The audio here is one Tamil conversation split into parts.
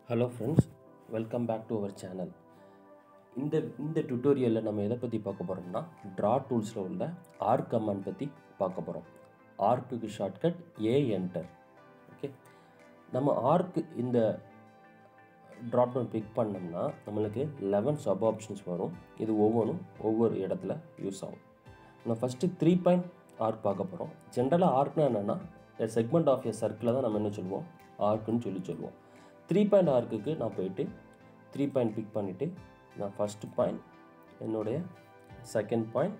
hello friends welcome back to our channel இந்த இந்த டுட்டோரியலில் நம்ம எதை பற்றி பார்க்க போகிறோம்னா ட்ரா டூல்ஸில் உள்ள ஆர்க் கமாண்ட் பற்றி பார்க்க போகிறோம் ஆர்க்குக்கு ஷார்ட்கட் ஏ என்டர் ஓகே நம்ம ஆர்க்கு இந்த ட்ராப் டவுன் பிக் பண்ணோம்னா நம்மளுக்கு லெவன் சப் ஆப்ஷன்ஸ் வரும் இது ஒவ்வொன்றும் ஒவ்வொரு இடத்துல யூஸ் ஆகும் நம்ம ஃபஸ்ட்டு த்ரீ பாயிண்ட் ஆர்க் பார்க்க போகிறோம் ஜென்ரலாக ஆர்க்னா என்னென்னா செக்மெண்ட் ஆஃப் எ சர்க்கிளை தான் நம்ம என்ன சொல்லுவோம் ஆர்க்குன்னு சொல்லி சொல்லுவோம் த்ரீ பாயிண்ட் ஆர்க்குக்கு நான் போயிட்டு த்ரீ பாயிண்ட் பிக் பண்ணிவிட்டு நான் ஃபஸ்ட்டு பாயிண்ட் என்னுடைய செகண்ட் பாயிண்ட்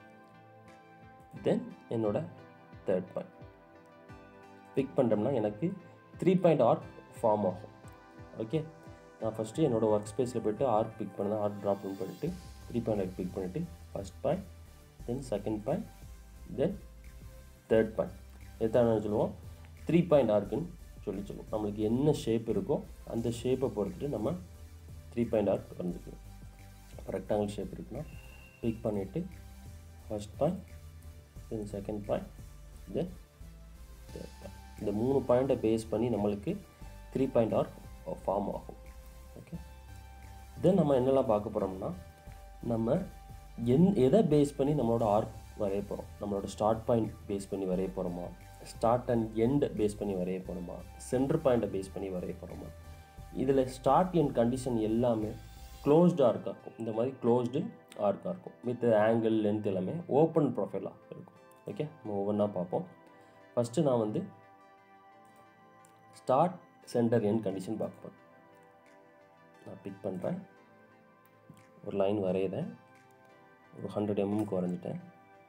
தென் என்னோட தேர்ட் பாயிண்ட் பிக் பண்ணுறோம்னா எனக்கு த்ரீ பாயிண்ட் ஆர்க் ஃபார்ம் ஆகும் ஓகே நான் ஃபஸ்ட்டு என்னோடய ஒர்க் ஸ்பேஸில் போய்ட்டு ஆர்க் பிக் பண்ணதான் ஆர்க் ட்ராப் டவுன் பண்ணிவிட்டு த்ரீ பாயிண்ட் ஆர்க் பிக் பண்ணிவிட்டு first point then second point then third point எத்தனை சொல்லுவோம் த்ரீ பாயிண்ட் ஆர்க்குன்னு சொல்லி சொல்லுவோம் நம்மளுக்கு என்ன ஷேப் இருக்கோ அந்த ஷேப்பை பொறுத்துட்டு நம்ம த்ரீ பாயிண்ட் ஆர்க் வரைஞ்சிக்கணும் ரெக்டாங்கிள் ஷேப் இருக்குன்னா பிக் பண்ணிவிட்டு first point then second point then third point இந்த மூணு பாயிண்ட்டை பேஸ் பண்ணி நம்மளுக்கு த்ரீ பாயிண்ட் ஆர்க் ஃபார்ம் ஆகும் ஓகே தென் நம்ம என்னெல்லாம் பார்க்க போகிறோம்னா நம்ம என் எதை பேஸ் பண்ணி நம்மளோட ஆர்க் வரைய போகிறோம் நம்மளோட ஸ்டார்ட் பாயிண்ட் பேஸ் பண்ணி வரைய போகிறோமா ஸ்டார்ட் அண்ட் எண்ட் பேஸ் பண்ணி வரைய போகிறோமா சென்டர் பாயிண்ட்டை பேஸ் பண்ணி வரைய போகிறோமா இதில் ஸ்டார்ட் எண்ட் கண்டிஷன் எல்லாமே க்ளோஸ்டு ஆர்க்காக இருக்கும் இந்த மாதிரி க்ளோஸ்டு ஆர்க்காக இருக்கும் வித் ஆங்கிள் லென்த் எல்லாமே ஓப்பன் ப்ரொஃபைலாக இருக்கும் ஓகே நம்ம ஒவ்வொன்றா பார்ப்போம் ஃபஸ்ட்டு நான் வந்து ஸ்டார்ட் சென்டர் எண்ட் கண்டிஷன் பார்க்க போகிறேன் நான் பிக் பண்ணுறேன் ஒரு லைன் வரையுதேன் ஒரு ஹண்ட்ரட் எம்எம்க்கு வரைஞ்சிட்டேன்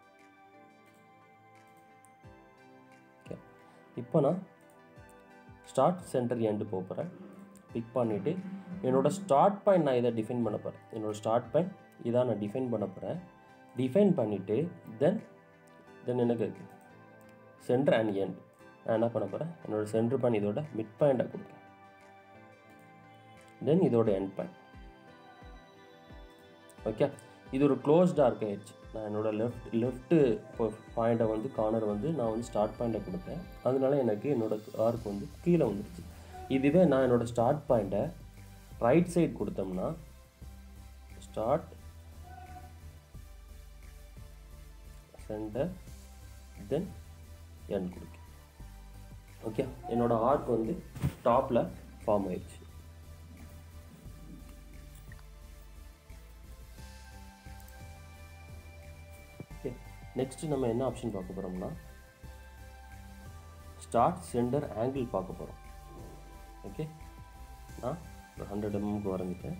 ஓகே இப்போ நான் ஸ்டார்ட் சென்டர் எண்டு போக போகிறேன் பிக் பண்ணிவிட்டு என்னோடய ஸ்டார்ட் பாயிண்ட் நான் இதை டிஃபைன் பண்ண போகிறேன் என்னோடய ஸ்டார்ட் பாயிண்ட் இதான் நான் டிஃபைன் பண்ண போகிறேன் டிஃபைன் பண்ணிவிட்டு தென் தென் எனக்கு சென்டர் அண்ட் எண்ட் நான் என்ன பண்ண போகிறேன் என்னோடய சென்டர் பாயிண்ட் இதோட மிட் பாயிண்ட்டாக கொடுக்குறேன் தென் இதோட எண்ட் பாயிண்ட் ஓகே இது ஒரு க்ளோஸ்டாக இருக்க ஹெச் நான் என்னோடய லெஃப்ட் லெஃப்ட்டு பாயிண்ட்டை வந்து கார்னர் வந்து நான் வந்து ஸ்டார்ட் பாயிண்ட்டை கொடுத்தேன் அதனால எனக்கு என்னோடய ஆர்க் வந்து கீழே வந்துருச்சு இதுவே நான் என்னோடய ஸ்டார்ட் பாயிண்ட்டை ரைட் சைடு கொடுத்தோம்னா ஸ்டார்ட் சென்டர் தென் என் கொடுக்கும் ஓகே என்னோடய ஆர்க் வந்து டாப்பில் ஃபார்ம் ஆயிடுச்சு ஓகே நெக்ஸ்ட் நம்ம என்ன ஆப்ஷன் பார்க்க போகிறோம்னா ஸ்டார்ட் சென்டர் ஆங்கிள் பார்க்க போகிறோம் ஓகே நான் ஒரு ஹண்ட்ரட் எம்எம்க்கு வரைஞ்சிட்டேன்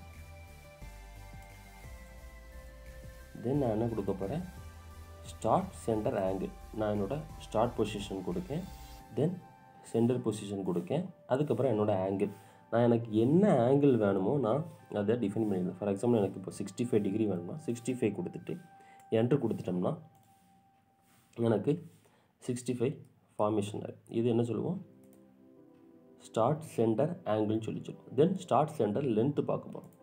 தென் நான் என்ன கொடுக்க போகிறேன் ஸ்டார்ட் சென்டர் ஆங்கிள் நான் என்னோட ஸ்டார்ட் பொசிஷன் கொடுக்கேன் தென் சென்டர் பொசிஷன் கொடுக்கேன் அதுக்கப்புறம் என்னோடய ஆங்கிள் நான் எனக்கு என்ன ஆங்கிள் வேணுமோ நான் அதை டிஃபைன் பண்ணிடுவேன் ஃபார் எக்ஸாம்பிள் எனக்கு இப்போ சிக்ஸ்டி ஃபைவ் டிகிரி வேணும்னா சிக்ஸ்டி ஃபைவ் கொடுத்துட்டு என்ட்ரு கொடுத்துட்டோம்னா எனக்கு சிக்ஸ்டி ஃபைவ் ஃபார்மேஷன் இது என்ன சொல்லுவோம் ஸ்டார்ட் சென்டர் ஆங்கிள்னு சொல்லி சொல்லுவோம் தென் ஸ்டார்ட் சென்டர் லென்த்து பார்க்க போகிறோம்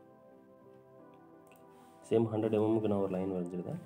சேம் ஹண்ட்ரட் எம்எம்க்கு நான் ஒரு லைன் வரைஞ்சிருக்கேன்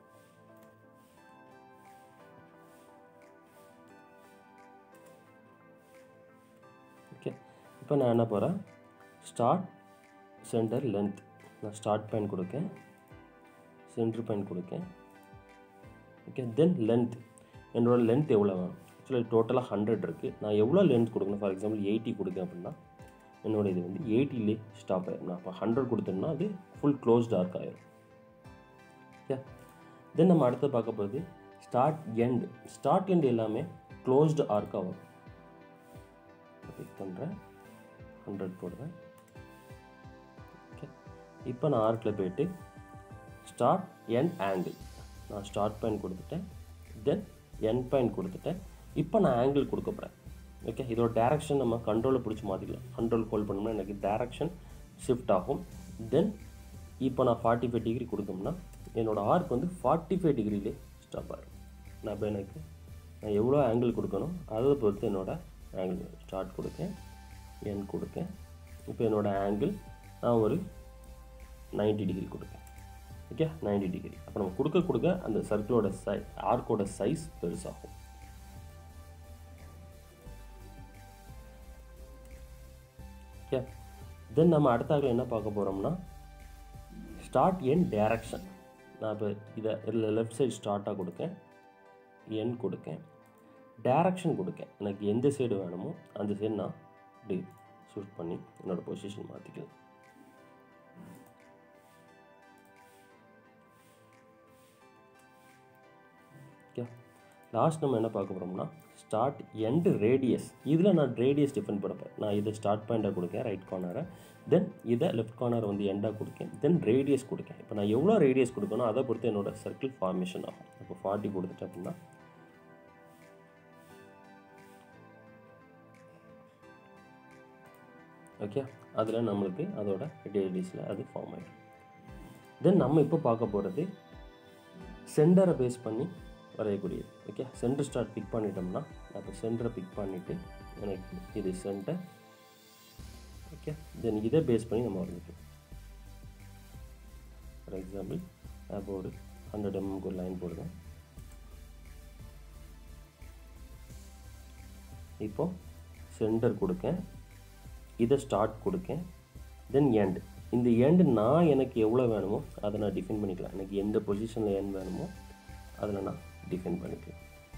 ஓகே இப்போ நான் என்ன போகிறேன் ஸ்டார்ட் சென்டர் லென்த் நான் ஸ்டார்ட் பாயிண்ட் கொடுக்கேன் சென்டர் பாயிண்ட் கொடுக்கேன் ஓகே தென் லென்த் என்னோடய லென்த் எவ்வளோ வேணும் ஆக்சுவலாக டோட்டலாக ஹண்ட்ரட் இருக்குது நான் எவ்வளோ லென்த் கொடுக்கணும் ஃபார் எக்ஸாம்பிள் எயிட்டி கொடுக்கேன் அப்படின்னா என்னோட இது வந்து எயிட்டிலே ஸ்டாப் ஆயிடும் நான் இப்போ ஹண்ட்ரட் கொடுத்தோம்னா அது ஃபுல் க்ளோஸ்ட் ஆர்க் ஆயிரும் ஓகே தென் நம்ம அடுத்து பார்க்க போகிறது ஸ்டார்ட் எண்ட் ஸ்டார்ட் எண்ட் எல்லாமே க்ளோஸ்டு ஆர்க்காக வரும் பிக் பண்ணுறேன் ஹண்ட்ரட் போடுறேன் ஓகே இப்போ நான் ஆர்க்கில் போயிட்டு ஸ்டார்ட் எண்ட் ஆங்கிள் நான் ஸ்டார்ட் பாயிண்ட் கொடுத்துட்டேன் தென் எண்ட் பாயிண்ட் கொடுத்துட்டேன் இப்போ நான் ஆங்கிள் கொடுக்க போகிறேன் ஓகே இதோட டேரக்ஷன் நம்ம கண்ட்ரோலில் பிடிச்சி மாற்றிக்கலாம் கண்ட்ரோல் ஹோல்ட் பண்ணோம்னா எனக்கு டேரக்ஷன் ஷிஃப்ட் ஆகும் தென் இப்போ நான் ஃபார்ட்டி ஃபைவ் டிகிரி கொடுத்தோம்னா என்னோடய ஆர்க் வந்து ஃபார்ட்டி ஃபைவ் டிகிரிலே ஸ்டாப் ஆகிடும் நான் இப்போ எனக்கு நான் எவ்வளோ ஆங்கிள் கொடுக்கணும் அதை பொறுத்து என்னோடய ஆங்கிள் ஸ்டார்ட் கொடுக்கேன் என் கொடுக்கேன் இப்போ என்னோடய ஆங்கிள் நான் ஒரு நைன்ட்டி டிகிரி கொடுக்கேன் ஓகே நைன்டி டிகிரி அப்போ நம்ம கொடுக்க கொடுக்க அந்த சர்க்கிளோட சை ஆர்க்கோட சைஸ் பெருசாகும் ஓகே தென் நம்ம அடுத்தாக்கில் என்ன பார்க்க போகிறோம்னா ஸ்டார்ட் என் டேரக்ஷன் நான் இப்போ இதை இதில் லெஃப்ட் சைடு ஸ்டார்ட்டாக கொடுக்கேன் என் கொடுக்கேன் டேரக்ஷன் கொடுக்கேன் எனக்கு எந்த சைடு வேணுமோ அந்த சைடு நான் இப்படி ஷூட் பண்ணி என்னோடய பொசிஷன் மாற்றிக்கலாம் ஓகே லாஸ்ட் நம்ம என்ன பார்க்க போகிறோம்னா ஸ்டார்ட் எண்ட் ரேடியஸ் இதில் நான் ரேடியஸ் டிஃபைன் பண்ணப்பேன் நான் இதை ஸ்டார்ட் பாயிண்டாக கொடுக்கேன் ரைட் கார்னரை தென் இதை லெஃப்ட் கார்னர் வந்து எண்டாக கொடுக்கேன் தென் ரேடியஸ் கொடுக்கேன் இப்போ நான் எவ்வளோ ரேடியஸ் கொடுக்கணும் அதை பொறுத்து என்னோட சர்க்கிள் ஃபார்மேஷன் ஆகும் இப்போ ஃபார்ட்டி கொடுத்துட்டேன் அப்படின்னா ஓகே அதில் நம்மளுக்கு அதோட ரேடியஸில் அது ஃபார்ம் ஆகிடும் தென் நம்ம இப்போ பார்க்க போகிறது சென்டரை பேஸ் பண்ணி வரையக்கூடியது ஓகே சென்டர் ஸ்டார்ட் பிக் பண்ணிட்டோம்னா அப்போ சென்டரை பிக் பண்ணிவிட்டு எனக்கு இது சென்டர் ஓகே தென் இதை பேஸ் பண்ணி நம்ம வரைஞ்சிக்கலாம் ஃபார் எக்ஸாம்பிள் அப்போ ஒரு ஹண்ட்ரட் எம்எம்க்கு ஒரு லைன் போடுவேன் இப்போ சென்டர் கொடுக்கேன் இதை ஸ்டார்ட் கொடுக்கேன் தென் எண்ட் இந்த எண்டு நான் எனக்கு எவ்வளோ வேணுமோ அதை நான் டிஃபைன் பண்ணிக்கலாம் எனக்கு எந்த பொசிஷனில் எண்ட் வேணுமோ அதில் நான் டிஃபைன் பண்ணிக்கலாம்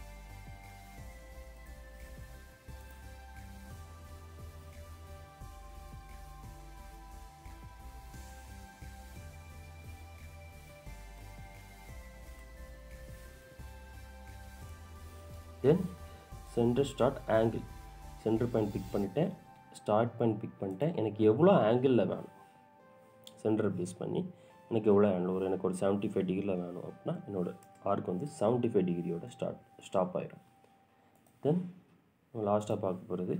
then center start angle center point pick பண்ணிட்டேன் ஸ்டார்ட் பாயிண்ட் பிக் பண்ணிட்டேன் எனக்கு எவ்வளோ ஆங்கிளில் வேணும் சென்டரை பேஸ் பண்ணி எனக்கு எவ்வளோ ஆங்கிள் ஒரு எனக்கு ஒரு செவன்ட்டி ஃபைவ் டிகிரியில் வேணும் அப்படின்னா என்னோடய ஆர்க் வந்து செவன்ட்டி ஃபைவ் டிகிரியோட ஸ்டார்ட் ஸ்டாப் ஆயிரும் தென் லாஸ்ட்டாக பார்க்க போகிறது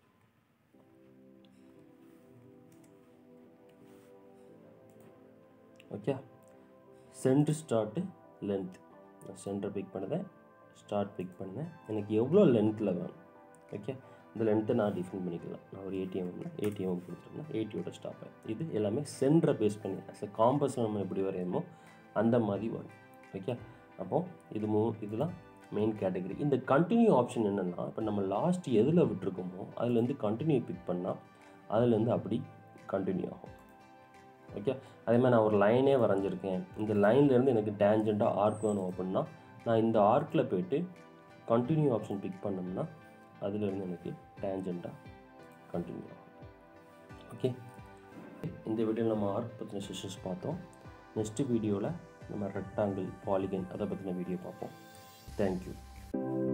ஓகே சென்டர் ஸ்டார்ட்டு லென்த் நான் சென்டர் பிக் பண்ணுறேன் ஸ்டார்ட் பிக் பண்ணேன் எனக்கு எவ்வளோ லென்த்தில் வேணும் ஓகே இந்த லென்த்தை நான் டிஃபைன் பண்ணிக்கலாம் நான் ஒரு ஏடிஎம்னா ஏடிஎம் கொடுத்துட்டோம்னா ஏடியோட ஸ்டாப் ஆகும் இது எல்லாமே சென்டரை பேஸ் பண்ணி அஸ் காம்பஸ் நம்ம எப்படி வரையுமோ அந்த மாதிரி வரும் ஓகே அப்போ இது மூ இதெல்லாம் மெயின் கேட்டகரி இந்த கண்டினியூ ஆப்ஷன் என்னென்னா இப்போ நம்ம லாஸ்ட் எதில் விட்டுருக்கோமோ அதுலேருந்து கண்டினியூ பிக் பண்ணால் அதுலேருந்து அப்படி கண்டினியூ ஆகும் ஓகே அதே மாதிரி நான் ஒரு லைனே வரைஞ்சிருக்கேன் இந்த லைன்லேருந்து எனக்கு டேஞ்சண்ட்டாக ஆர்க் வேணும் அப்படின்னா நான் இந்த ஆர்க்கில் போய்ட்டு கண்டினியூ ஆப்ஷன் பிக் பண்ணோம்னா அதுலேருந்து எனக்கு டேஞ்சண்ட்டாக கண்டினியூ ஆகும் ஓகே இந்த வீடியோவில் நம்ம ஆர்க் பற்றின செஷன்ஸ் பார்த்தோம் நெக்ஸ்ட் வீடியோவில் நம்ம ரெக்டாங்கிள் பாலிகன் அதை பற்றின வீடியோ பார்ப்போம் தேங்க்யூ